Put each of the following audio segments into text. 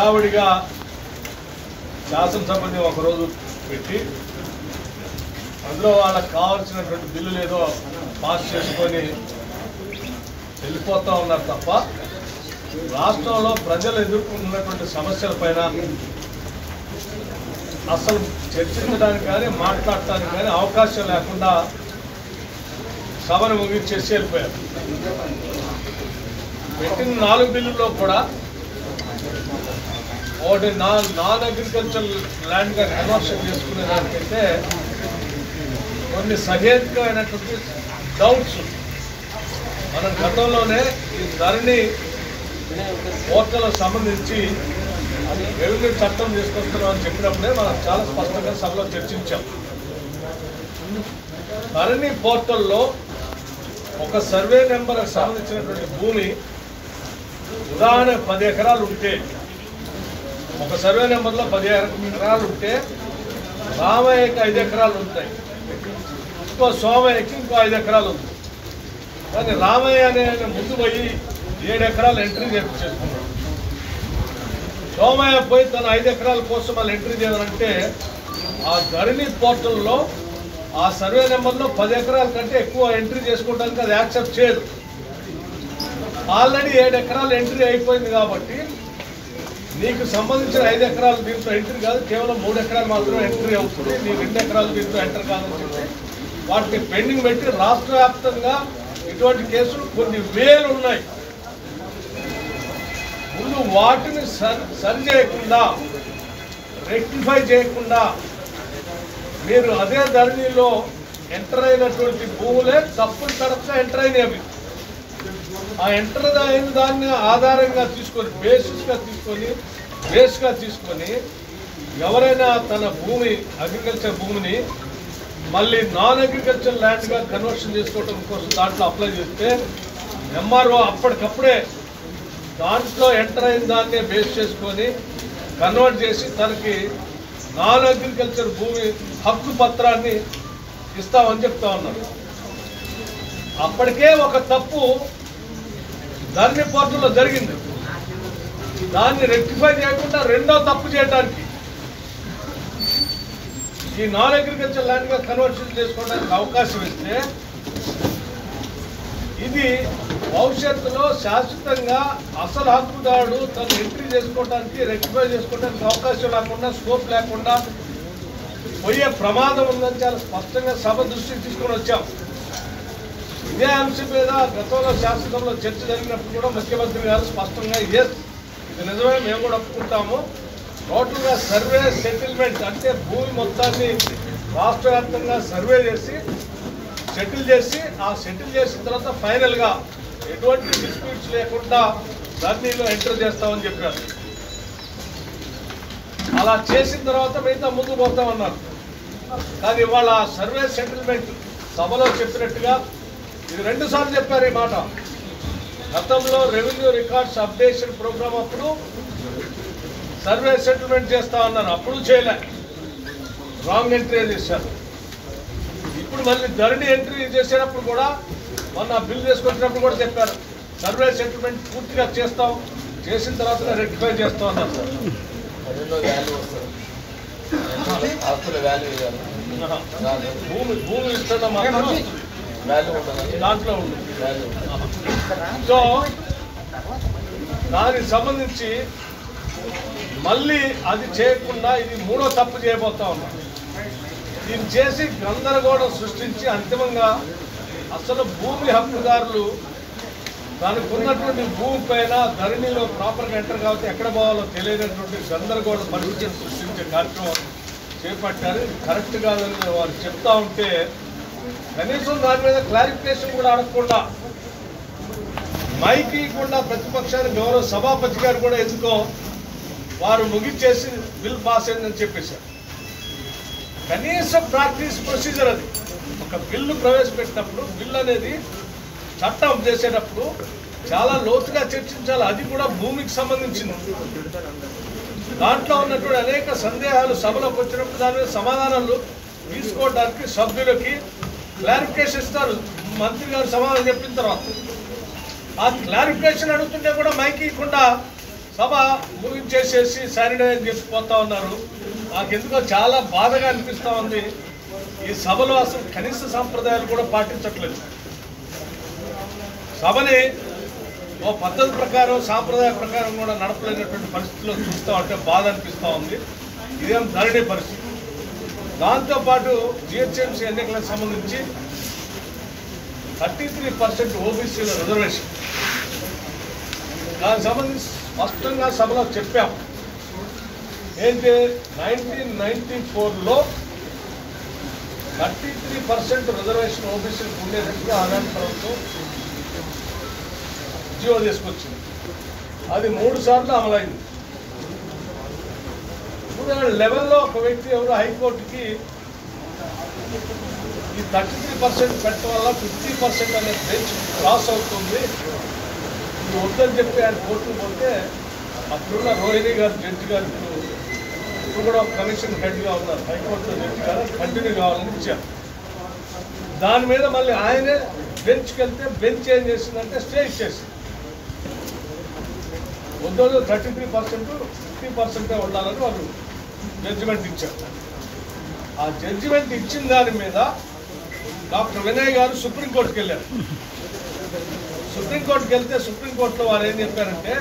హడావుడిగా శాసనసభని ఒకరోజు పెట్టి అందులో వాళ్ళకి కావాల్సినటువంటి బిల్లులు ఏదో పాస్ చేసుకొని వెళ్ళిపోతా ఉన్నారు తప్ప రాష్ట్రంలో ప్రజలు ఎదుర్కొంటున్నటువంటి సమస్యల పైన అసలు చర్చించడానికి కానీ మాట్లాడటానికి కానీ అవకాశం లేకుండా సభను ముగించేసి వెళ్ళిపోయారు పెట్టిన నాలుగు బిల్లుల్లో కూడా ఒకటి నాన్ నాన్ అగ్రికల్చర్ ల్యాండ్గా కన్వర్షన్ చేసుకునే దానికైతే కొన్ని సహేతుకమైనటువంటి డౌట్స్ మనం గతంలోనే ఈ ధరని పోర్టల్ సంబంధించి రెవెన్యూ చట్టం తీసుకొస్తున్నాం అని చెప్పినప్పుడే మనం చాలా స్పష్టంగా సభలో చర్చించాం ధరణి పోర్టల్లో ఒక సర్వే నెంబర్కి సంబంధించినటువంటి భూమి ఉదాహరణ పది ఎకరాలు ఉంటే ఒక సర్వే నెంబర్లో పది ఎకరాలు ఉంటే రామయ్యకి ఐదు ఎకరాలు ఉంటాయి ఇంకో సోమయ్యకి ఇంకో ఐదు ఎకరాలు ఉంది కానీ రామయ్య అనే ఆయన ముందు పోయి ఏడు ఎకరాలు ఎంట్రీ చేసుకున్నాడు సోమయ్య పోయి తన ఐదు ఎకరాల కోసం వాళ్ళు ఎంట్రీ చేయాలంటే ఆ ధరణి పోర్టల్లో ఆ సర్వే నెంబర్లో పది ఎకరాల కంటే ఎక్కువ ఎంట్రీ చేసుకోవడానికి అది యాక్సెప్ట్ చేయదు ఆల్రెడీ ఏడు ఎకరాలు ఎంట్రీ అయిపోయింది కాబట్టి నీకు సంబంధించిన ఐదు ఎకరాలు దీంట్లో ఎంట్రీ కాదు కేవలం మూడు ఎకరాలు మాత్రమే ఎంట్రీ అవుతుంది నీ రెండు ఎకరాలు దీంట్లో ఎంటర్ కాదని చెప్పి వాటిని పెండింగ్ పెట్టి రాష్ట్ర వ్యాప్తంగా ఇటువంటి కేసులు కొన్ని వేలు ఉన్నాయి ముందు వాటిని సరి సరి చేయకుండా రెక్టిఫై చేయకుండా మీరు అదే ధరణిలో ఎంటర్ అయినటువంటి భూములే తప్పులు తడపగా ఎంటర్ అయినవి ఆ ఎంటర్ అయిన దాన్ని ఆధారంగా తీసుకొని బేసిస్గా తీసుకొని బేస్గా తీసుకొని ఎవరైనా తన భూమి అగ్రికల్చర్ భూమిని మళ్ళీ నాన్ అగ్రికల్చర్ ల్యాండ్గా కన్వర్షన్ చేసుకోవడం కోసం దాంట్లో అప్లై చేస్తే ఎంఆర్ఓ అప్పటికప్పుడే దాంట్లో ఎంటర్ అయిన దాన్నే బేస్ చేసుకొని కన్వర్ట్ చేసి తనకి నాన్ అగ్రికల్చర్ భూమి హక్కు పత్రాన్ని ఇస్తామని చెప్తా ఉన్నారు అప్పటికే ఒక తప్పు ధరణి పోర్టల్లో జరిగింది దాన్ని రెక్టిఫై చేయకుండా రెండో తప్పు చేయడానికి ఈ నాన్ అగ్రికల్చర్ ల్యాండ్ గా కన్వర్షన్ చేసుకోవడానికి అవకాశం ఇస్తే ఇది భవిష్యత్తులో శాశ్వతంగా అసలు హక్కుదారుడు తను ఎంట్రీ చేసుకోవడానికి రెక్టిఫై చేసుకోవడానికి అవకాశం లేకుండా స్కోప్ లేకుండా పోయే ప్రమాదం ఉందని చాలా స్పష్టంగా సభ దృష్టికి తీసుకొని వచ్చాం ఇదే అంశం మీద గతంలో శాసనసభలో చర్చ జరిగినప్పుడు కూడా ముఖ్యమంత్రి గారు స్పష్టంగా ఎస్ ఇది నిజమే మేము కూడా ఒప్పుకుంటాము టోటల్గా సర్వే సెటిల్మెంట్ అంటే భూమి మొత్తాన్ని రాష్ట్ర వ్యాప్తంగా సర్వే చేసి సెటిల్ చేసి ఆ సెటిల్ చేసిన తర్వాత ఫైనల్గా ఎటువంటి డిస్ప్యూట్స్ లేకుండా ధర్నీలో ఎంటర్ చేస్తామని చెప్పారు అలా చేసిన తర్వాత మిగతా ముందు పోతామన్నారు కానీ ఇవాళ సర్వే సెటిల్మెంట్ సభలో చెప్పినట్టుగా ఇది రెండు సార్లు చెప్పారు ఈ మాట గతంలో రెవెన్యూ రికార్డ్స్ అప్డేషన్ ప్రోగ్రామ్ అప్పుడు సర్వే సెటిల్మెంట్ చేస్తా ఉన్నారు అప్పుడు చేయలే రాంగ్ ఎంట్రీ చేశారు ఇప్పుడు మళ్ళీ ధరణి ఎంట్రీ చేసేటప్పుడు కూడా మొన్న బిల్ చేసుకొచ్చినప్పుడు కూడా చెప్పారు సర్వే సెటిల్మెంట్ పూర్తిగా చేస్తాం చేసిన తర్వాత రెక్టిఫై చేస్తాం అన్నారు సార్ అదేలో వాల్యూ వస్తుంది ఆస్తుల వాల్యూ ఇవ్వాలి భూమి భూమి ఇస్తున్న మాత్రం వాల్యూ ఉంటుంది దాంట్లో ఉంటుంది వాల్యూ సో దానికి సంబంధించి మళ్ళీ అది చేయకుండా ఇది మూడో తప్పు చేయబోతా ఉన్నాం దీన్ని చేసి గందరగోళం సృష్టించి అంతిమంగా అసలు భూమి హక్కుదారులు దానికి ఉన్నటువంటి భూమి పైన ధరణిలో ప్రాపర్గా ఎంటర్ కాబట్టి ఎక్కడ పోవాలో తెలియనటువంటి గందరగోళ పరిస్థితిని సృష్టించే కార్యక్రమం చేపట్టారు ఇది కరెక్ట్ కాదని వారు చెప్తా ఉంటే కనీసం దాని మీద క్లారిఫికేషన్ కూడా అడగకుండా మైక్ ఇవ్వకుండా ప్రతిపక్షానికి గౌరవ సభాపతి గారు కూడా ఎందుకో వారు ముగిచ్చేసి బిల్ పాస్ అయిందని చెప్పేశారు కనీసం ప్రాక్టీస్ ప్రొసీజర్ అది ఒక బిల్లు ప్రవేశపెట్టినప్పుడు బిల్ అనేది చట్టం చేసేటప్పుడు చాలా లోతుగా చర్చించాలి అది కూడా భూమికి సంబంధించింది దాంట్లో ఉన్నటువంటి అనేక సందేహాలు సభలోకి వచ్చినప్పుడు దాని మీద సమాధానాలు తీసుకోవడానికి సభ్యులకి క్లారిఫికేషన్ ఇస్తారు మంత్రి గారు సమాధానం చెప్పిన తర్వాత ఆ క్లారిఫికేషన్ అడుగుతుంటే కూడా మైక్ ఇవ్వకుండా సభ ముగించేసేసి సాటర్డే అని చెప్పి పోతా ఉన్నారు నాకెందుకో చాలా బాధగా అనిపిస్తూ ఉంది ఈ సభలో అసలు కనీస సాంప్రదాయాలు కూడా పాటించట్లేదు సభని ఓ పద్ధతి ప్రకారం సాంప్రదాయ ప్రకారం కూడా నడపలేనటువంటి పరిస్థితిలో చూస్తూ ఉంటే బాధ అనిపిస్తూ ఉంది ఇదేం ధరణి పరిస్థితి దాంతోపాటు జిహెచ్ఎంసీ ఎన్నికలకు సంబంధించి థర్టీ త్రీ పర్సెంట్ ఓబీసీల రిజర్వేషన్ దానికి సంబంధించి స్పష్టంగా సభలో చెప్పాం ఏంటి నైన్టీన్ నైన్టీ ఫోర్లో థర్టీ త్రీ పర్సెంట్ రిజర్వేషన్ ఓబీసీలకు ఉండేటట్టుగా ఆనాటి ప్రభుత్వం జీవో తీసుకొచ్చింది అది మూడు సార్లు అమలైంది రెండు వేల లెవెన్లో ఒక వ్యక్తి ఎవరు హైకోర్టుకి ఈ థర్టీ త్రీ పర్సెంట్ పెట్టడం వల్ల ఫిఫ్టీ పర్సెంట్ అనే బెంచ్ క్రాస్ అవుతుంది ఇది వద్దని చెప్పి ఆయన కోర్టుకు పోతే అప్పుడున్న రోహిణి గారు జడ్జి గారు ఇప్పుడు ఇప్పుడు కూడా ఒక కమిషన్ హెడ్గా ఉన్నారు హైకోర్టులో జడ్జి గారు కంటిన్యూ కావాలని ఇచ్చారు దాని మీద మళ్ళీ ఆయనే బెంచ్కి వెళ్తే బెంచ్ ఏం చేసిందంటే స్టే ఇచ్చేసింది వద్దు థర్టీ త్రీ పర్సెంట్ ఫిఫ్టీ పర్సెంటే ఉండాలని వాళ్ళు జడ్జిమెంట్ ఇచ్చారు ఆ జడ్జిమెంట్ ఇచ్చిన దాని మీద డాక్టర్ వినయ్ గారు సుప్రీంకోర్టుకి వెళ్ళారు సుప్రీంకోర్టుకి వెళ్తే సుప్రీంకోర్టులో వారు ఏం చెప్పారంటే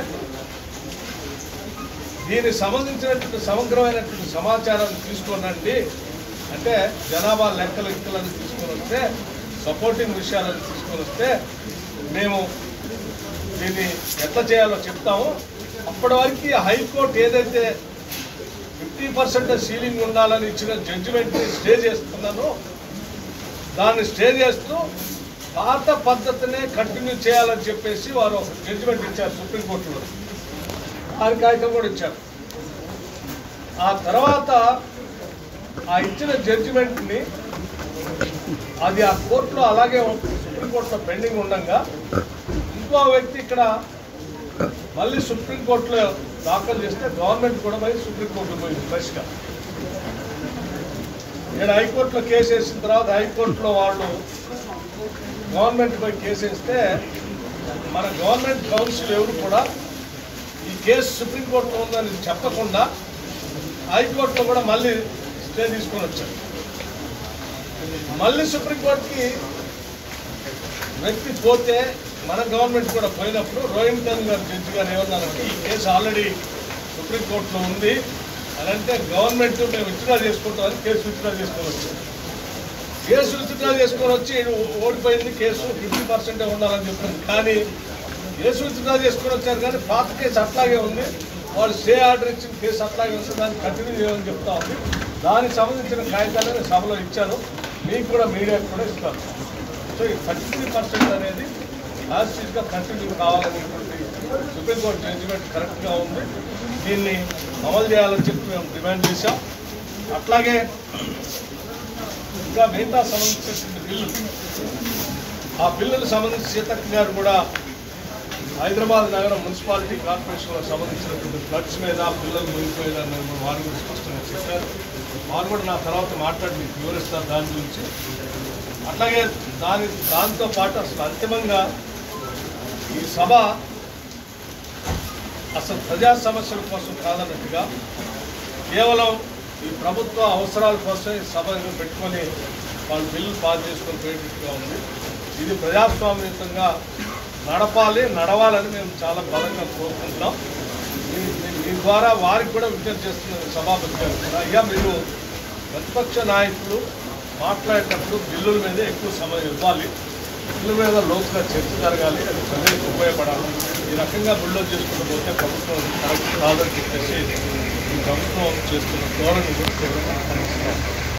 దీనికి సంబంధించినటువంటి సమగ్రమైనటువంటి సమాచారాన్ని తీసుకోనండి అంటే జనాభా లెక్కలు లెక్కలను తీసుకొని వస్తే సపోర్టింగ్ విషయాలను తీసుకొని వస్తే మేము దీన్ని ఎట్లా చేయాలో చెప్తాము అప్పటి వరకు ఈ హైకోర్టు ఏదైతే ఫిఫ్టీ పర్సెంట్ సీలింగ్ ఉండాలని ఇచ్చిన జడ్జిమెంట్ని స్టే చేస్తున్నానో దాన్ని స్టే చేస్తూ పాత పద్ధతినే కంటిన్యూ చేయాలని చెప్పేసి వారు ఒక జడ్జిమెంట్ ఇచ్చారు సుప్రీంకోర్టులో దాని కాగితం కూడా ఇచ్చారు ఆ తర్వాత ఆ ఇచ్చిన జడ్జిమెంట్ని అది ఆ కోర్టులో అలాగే సుప్రీంకోర్టులో పెండింగ్ ఉండగా ఇంకో వ్యక్తి ఇక్కడ మళ్ళీ సుప్రీంకోర్టులో దాఖలు చేస్తే గవర్నమెంట్ కూడా పోయి సుప్రీంకోర్టులో పోయింది ఫ్రెష్గా నేను హైకోర్టులో కేసు వేసిన తర్వాత హైకోర్టులో వాళ్ళు గవర్నమెంట్ పోయి కేసు వేస్తే మన గవర్నమెంట్ కౌన్సిల్ ఎవరు కూడా ఈ కేసు సుప్రీంకోర్టులో ఉందని చెప్పకుండా హైకోర్టులో కూడా మళ్ళీ స్టే తీసుకొని వచ్చారు మళ్ళీ సుప్రీంకోర్టుకి వ్యక్తి పోతే మన గవర్నమెంట్ కూడా పోయినప్పుడు రోహింగ్టన్ గారు జడ్జి గారు ఏమన్నారంటే ఈ కేసు ఆల్రెడీ సుప్రీంకోర్టులో ఉంది అని అంటే గవర్నమెంట్ మేము విత్డ్రా చేసుకుంటామని కేసు విత్డ్రా చేసుకొని వచ్చారు కేసు విత్డ్రా చేసుకొని వచ్చి ఓడిపోయింది కేసు ఫిఫ్టీ పర్సెంటే ఉండాలని చెప్పింది కానీ కేసు విత్డ్రా చేసుకొని వచ్చారు కానీ పాత కేసు అట్లాగే ఉంది వాళ్ళు స్టే ఆర్డర్ ఇచ్చిన కేసు అట్లాగే ఉంది దాన్ని కంటిన్యూ చేయాలని చెప్తా ఉంది దానికి సంబంధించిన కాగితాలు నేను సభలో ఇచ్చాను మీకు కూడా మీడియాకి కూడా ఇస్తాను సో ఈ థర్టీ త్రీ పర్సెంట్ అనేది లాస్ట్గా కంటిన్యూ కావాలనేటువంటి సుప్రీంకోర్టు జడ్జిమెంట్ కరెక్ట్గా ఉంది దీన్ని అమలు చేయాలని చెప్పి మేము డిమాండ్ చేశాం అట్లాగే ఇంకా మిగతా సంబంధించినటువంటి బిల్లులు ఆ బిల్లులకు సంబంధించి సీతక్క గారు కూడా హైదరాబాద్ నగరం మున్సిపాలిటీ కార్పొరేషన్లకు సంబంధించినటువంటి ఫ్లడ్స్ మీద పిల్లలు మునిగిపోయేదాన్ని వారు కూడా స్పష్టంగా చెప్పారు వారు కూడా నా తర్వాత మాట్లాడి మీకు వివరిస్తారు దాని గురించి అట్లాగే దాని దాంతో పాటు అసలు అంతిమంగా ఈ సభ అసలు ప్రజా సమస్యల కోసం కాదన్నట్టుగా కేవలం ఈ ప్రభుత్వ అవసరాల కోసం ఈ సభను పెట్టుకొని వాళ్ళు బిల్లు పాస్ చేసుకొని పోయేటట్టుగా ఉంది ఇది ప్రజాస్వామ్యయుతంగా నడపాలి నడవాలని మేము చాలా బలంగా కోరుకుంటున్నాం ఈ- ఈ- మీ ద్వారా వారికి కూడా విజ్ఞప్తి చేస్తున్న సభాపతి గారు కూడా అయ్యా మీరు ప్రతిపక్ష నాయకులు మాట్లాడేటప్పుడు బిల్లుల మీద ఎక్కువ సమయం ఇవ్వాలి బిల్లు మీద లోతుగా చర్చ జరగాలి అది ప్రజలకు ఉపయోగపడాలి ఈ రకంగా బిల్లు చేసుకుంటూ పోతే ప్రభుత్వం కరెక్ట్ కాదని చెప్పేసి ఈ ప్రభుత్వం చేస్తున్న ధోరణి కూడా తీవ్రంగా ఖండిస్తున్నాం